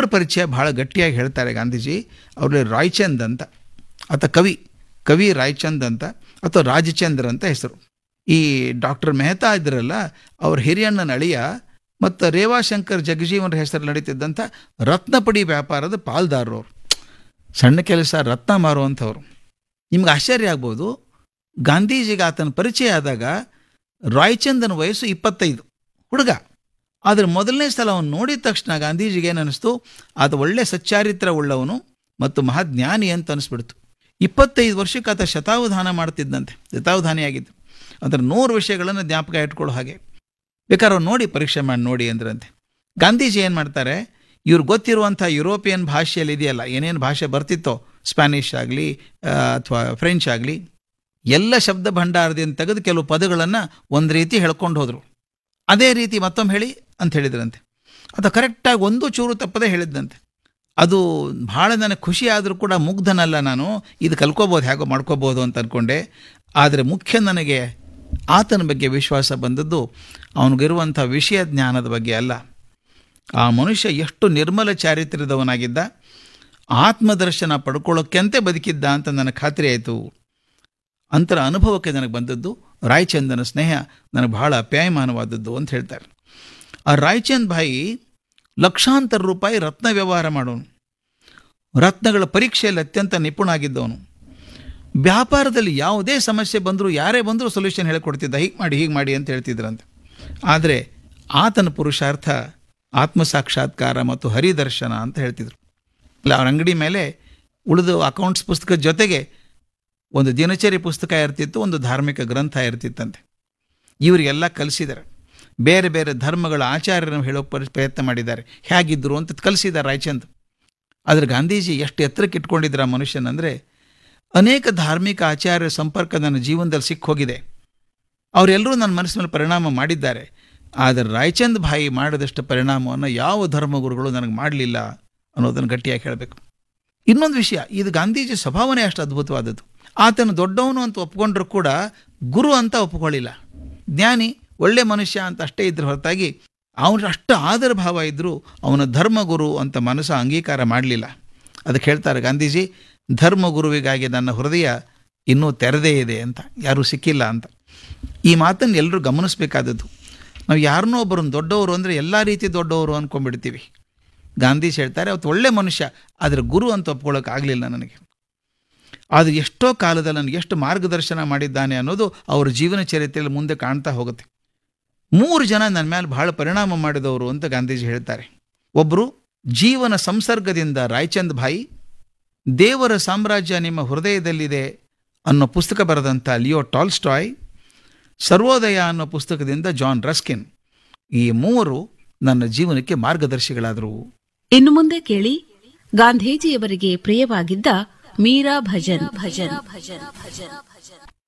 ಒಬ್ಬರ ಪರಿಚಯ ಬಹಳ ಗಟ್ಟಿಯಾಗಿ ಹೇಳ್ತಾರೆ ಗಾಂಧೀಜಿ ಅವ್ರಲ್ಲಿ ರಾಯ್ಚಂದ್ ಅಂತ ಆತ ಕವಿ ಕವಿ ರಾಯ್ಚಂದ್ ಅಂತ ಅಥವಾ ರಾಜಚಂದ್ರ ಅಂತ ಹೆಸರು ಈ ಡಾಕ್ಟರ್ ಮೆಹ್ತಾ ಇದ್ರಲ್ಲ ಅವ್ರ ಹಿರಿಯಣ್ಣನ ಅಳಿಯ ಮತ್ತು ರೇವಾಶಂಕರ್ ಜಗಜೀವನ ಹೆಸರು ನಡೀತಿದ್ದಂಥ ರತ್ನಪಡಿ ವ್ಯಾಪಾರದ ಪಾಲ್ದಾರರು ಅವರು ಸಣ್ಣ ಕೆಲಸ ರತ್ನ ಮಾರುವಂಥವ್ರು ನಿಮ್ಗೆ ಆಶ್ಚರ್ಯ ಆಗ್ಬೋದು ಗಾಂಧೀಜಿಗೆ ಆತನ ಪರಿಚಯ ಆದಾಗ ರಾಯ್ಚಂದನ ವಯಸ್ಸು ಇಪ್ಪತ್ತೈದು ಹುಡುಗ ಆದರೆ ಮೊದಲನೇ ಸಲ ಅವನು ನೋಡಿದ ತಕ್ಷಣ ಗಾಂಧೀಜಿಗೆ ಏನು ಅನ್ನಿಸ್ತು ಆತ ಒಳ್ಳೆ ಸಚ್ಚಾರಿತ್ರ ಉಳ್ಳವನು ಮತ್ತು ಮಹಾಜ್ಞಾನಿ ಅಂತ ಅನಿಸ್ಬಿಡ್ತು ಇಪ್ಪತ್ತೈದು ವರ್ಷಕ್ಕೆ ಆತ ಶತಾವಧಾನ ಮಾಡ್ತಿದ್ದಂತೆ ಶತಾವಧಾನಿಯಾಗಿದ್ದು ಅದರ ನೂರು ವಿಷಯಗಳನ್ನು ಜ್ಞಾಪಕ ಇಟ್ಕೊಳ್ಳೋ ಹಾಗೆ ಬೇಕಾದ್ರೆ ಅವ್ರು ನೋಡಿ ಪರೀಕ್ಷೆ ಮಾಡಿ ನೋಡಿ ಅಂದ್ರಂತೆ ಗಾಂಧೀಜಿ ಏನು ಮಾಡ್ತಾರೆ ಇವ್ರು ಗೊತ್ತಿರುವಂಥ ಯುರೋಪಿಯನ್ ಭಾಷೆಯಲ್ಲಿ ಇದೆಯಲ್ಲ ಏನೇನು ಭಾಷೆ ಬರ್ತಿತ್ತೋ ಸ್ಪ್ಯಾನಿಷ್ ಆಗಲಿ ಅಥವಾ ಫ್ರೆಂಚ್ ಆಗಲಿ ಎಲ್ಲ ಶಬ್ದ ಭಂಡಾರದಿಂದ ತೆಗೆದು ಕೆಲವು ಪದಗಳನ್ನು ಒಂದು ರೀತಿ ಹೇಳ್ಕೊಂಡು ಹೋದರು ಅದೇ ರೀತಿ ಮತ್ತೊಮ್ಮೆ ಹೇಳಿ ಅಂತ ಹೇಳಿದ್ರಂತೆ ಅದು ಕರೆಕ್ಟಾಗಿ ಒಂದು ಚೂರು ತಪ್ಪದೇ ಹೇಳಿದ್ದಂತೆ ಅದು ಭಾಳ ನನಗೆ ಖುಷಿ ಆದರೂ ಕೂಡ ಮುಗ್ಧನಲ್ಲ ನಾನು ಇದು ಕಲ್ಕೋಬೋದು ಹೇಗೋ ಮಾಡ್ಕೋಬೋದು ಅಂತ ಅಂದ್ಕೊಂಡೆ ಆದರೆ ಮುಖ್ಯ ನನಗೆ ಆತನ ಬಗ್ಗೆ ವಿಶ್ವಾಸ ಬಂದದ್ದು ಅವನಿಗಿರುವಂಥ ವಿಷಯ ಜ್ಞಾನದ ಬಗ್ಗೆ ಅಲ್ಲ ಆ ಮನುಷ್ಯ ಎಷ್ಟು ನಿರ್ಮಲ ಚಾರಿತ್ರ್ಯದವನಾಗಿದ್ದ ಆತ್ಮದರ್ಶನ ಪಡ್ಕೊಳ್ಳೋಕ್ಕೆಂತೆ ಬದುಕಿದ್ದ ಅಂತ ನನಗೆ ಖಾತ್ರಿ ಆಯಿತು ಅಂತರ ಅನುಭವಕ್ಕೆ ನನಗೆ ಬಂದದ್ದು ರಾಯ್ಚಂದನ ಸ್ನೇಹ ನನಗೆ ಬಹಳ ಅಪ್ಯಾಯಮಾನವಾದದ್ದು ಅಂತ ಹೇಳ್ತಾರೆ ಆ ರಾಯ್ಚಂದ್ ಭಾಯಿ ಲಕ್ಷಾಂತರ ರೂಪಾಯಿ ರತ್ನ ವ್ಯವಹಾರ ಮಾಡೋನು ರತ್ನಗಳ ಪರೀಕ್ಷೆಯಲ್ಲಿ ಅತ್ಯಂತ ನಿಪುಣ ಆಗಿದ್ದವನು ವ್ಯಾಪಾರದಲ್ಲಿ ಯಾವುದೇ ಸಮಸ್ಯೆ ಬಂದರೂ ಯಾರೇ ಬಂದರೂ ಸೊಲ್ಯೂಷನ್ ಹೇಳಿಕೊಡ್ತಿದ್ದ ಹೀಗೆ ಮಾಡಿ ಹೀಗೆ ಮಾಡಿ ಅಂತ ಹೇಳ್ತಿದ್ರಂತೆ ಆದರೆ ಆತನ ಪುರುಷಾರ್ಥ ಆತ್ಮಸಾಕ್ಷಾತ್ಕಾರ ಮತ್ತು ಹರಿದರ್ಶನ ಅಂತ ಹೇಳ್ತಿದ್ರು ಇಲ್ಲ ಅವ್ರ ಅಂಗಡಿ ಮೇಲೆ ಉಳಿದು ಅಕೌಂಟ್ಸ್ ಪುಸ್ತಕದ ಜೊತೆಗೆ ಒಂದು ದಿನಚರಿ ಪುಸ್ತಕ ಇರ್ತಿತ್ತು ಒಂದು ಧಾರ್ಮಿಕ ಗ್ರಂಥ ಇರ್ತಿತ್ತಂತೆ ಇವರಿಗೆಲ್ಲ ಕಲಿಸಿದ್ದಾರೆ ಬೇರೆ ಬೇರೆ ಧರ್ಮಗಳ ಆಚಾರ್ಯರನ್ನು ಹೇಳೋ ಪರಿ ಪ್ರಯತ್ನ ಮಾಡಿದ್ದಾರೆ ಹೇಗಿದ್ದರು ಅಂತ ಕಲಿಸಿದ್ದಾರೆ ರಾಯಚಂದ್ ಆದರೆ ಗಾಂಧೀಜಿ ಎಷ್ಟು ಎತ್ತರಕ್ಕೆ ಇಟ್ಕೊಂಡಿದ್ರ ಮನುಷ್ಯನಂದರೆ ಅನೇಕ ಧಾರ್ಮಿಕ ಆಚಾರ್ಯರ ಸಂಪರ್ಕ ನನ್ನ ಜೀವನದಲ್ಲಿ ಸಿಕ್ಕೋಗಿದೆ ಅವರೆಲ್ಲರೂ ನನ್ನ ಮನಸ್ಸಿನ ಮೇಲೆ ಪರಿಣಾಮ ಮಾಡಿದ್ದಾರೆ ಆದರೆ ರಾಯಚಂದ್ ಭಾಯಿ ಮಾಡಿದಷ್ಟು ಪರಿಣಾಮವನ್ನು ಯಾವ ಧರ್ಮಗುರುಗಳು ನನಗೆ ಮಾಡಲಿಲ್ಲ ಅನ್ನೋದನ್ನು ಗಟ್ಟಿಯಾಗಿ ಹೇಳಬೇಕು ಇನ್ನೊಂದು ವಿಷಯ ಇದು ಗಾಂಧೀಜಿ ಸ್ವಭಾವನೆ ಅಷ್ಟು ಅದ್ಭುತವಾದದ್ದು ಆತನು ದೊಡ್ಡವನು ಅಂತ ಒಪ್ಕೊಂಡ್ರೂ ಕೂಡ ಗುರು ಅಂತ ಒಪ್ಕೊಳ್ಳಿಲ್ಲ ಜ್ಞಾನಿ ಒಳ್ಳೆ ಮನುಷ್ಯ ಅಂತ ಅಷ್ಟೇ ಇದ್ರ ಹೊರತಾಗಿ ಅವನ ಅಷ್ಟು ಆದರ ಭಾವ ಇದ್ದರೂ ಅವನ ಧರ್ಮಗುರು ಅಂತ ಮನಸ್ಸು ಅಂಗೀಕಾರ ಮಾಡಲಿಲ್ಲ ಅದಕ್ಕೆ ಹೇಳ್ತಾರೆ ಗಾಂಧೀಜಿ ಧರ್ಮಗುರುವಿಗಾಗಿ ನನ್ನ ಹೃದಯ ಇನ್ನೂ ತೆರೆದೇ ಇದೆ ಅಂತ ಯಾರೂ ಸಿಕ್ಕಿಲ್ಲ ಅಂತ ಈ ಮಾತನ್ನು ಎಲ್ಲರೂ ಗಮನಿಸಬೇಕಾದದ್ದು ನಾವು ಯಾರನ್ನೋ ಒಬ್ಬರನ್ನು ದೊಡ್ಡವರು ಅಂದರೆ ಎಲ್ಲ ರೀತಿ ದೊಡ್ಡವರು ಅಂದ್ಕೊಂಡ್ಬಿಡ್ತೀವಿ ಗಾಂಧೀಜಿ ಹೇಳ್ತಾರೆ ಅವತ್ತು ಒಳ್ಳೆ ಮನುಷ್ಯ ಆದರೆ ಗುರು ಅಂತ ಒಪ್ಕೊಳ್ಳೋಕ್ಕಾಗಲಿಲ್ಲ ನನಗೆ ಆದರೆ ಎಷ್ಟೋ ಕಾಲದಲ್ಲಿ ನನಗೆ ಎಷ್ಟು ಮಾರ್ಗದರ್ಶನ ಮಾಡಿದ್ದಾನೆ ಅನ್ನೋದು ಅವರ ಜೀವನ ಚರಿತ್ರೆಯಲ್ಲಿ ಮುಂದೆ ಕಾಣ್ತಾ ಹೋಗುತ್ತೆ ಮೂರು ಜನ ನನ್ನ ಮೇಲೆ ಬಹಳ ಪರಿಣಾಮ ಮಾಡಿದವರು ಅಂತ ಗಾಂಧೀಜಿ ಹೇಳ್ತಾರೆ ಒಬ್ಬರು ಜೀವನ ಸಂಸರ್ಗದಿಂದ ರಾಯ್ಚಂದ್ ಭಾಯಿ ದೇವರ ಸಾಮ್ರಾಜ್ಯ ನಿಮ್ಮ ಹೃದಯದಲ್ಲಿದೆ ಅನ್ನೋ ಪುಸ್ತಕ ಬರೆದಂಥ ಲಿಯೋ ಟಾಲ್ಸ್ಟಾಯ್ ಸರ್ವೋದಯ ಅನ್ನೋ ಪುಸ್ತಕದಿಂದ ಜಾನ್ ರಸ್ಕಿನ್ ಈ ಮೂವರು ನನ್ನ ಜೀವನಕ್ಕೆ ಮಾರ್ಗದರ್ಶಿಗಳಾದರು ಇನ್ನು ಮುಂದೆ ಕೇಳಿ ಗಾಂಧೀಜಿಯವರಿಗೆ ಪ್ರಿಯವಾಗಿದ್ದ ಮೀರಾ ಭಜನ್ ಭಜನ್ ಭಜನ್ ಭಜನ್ ಭಜನ್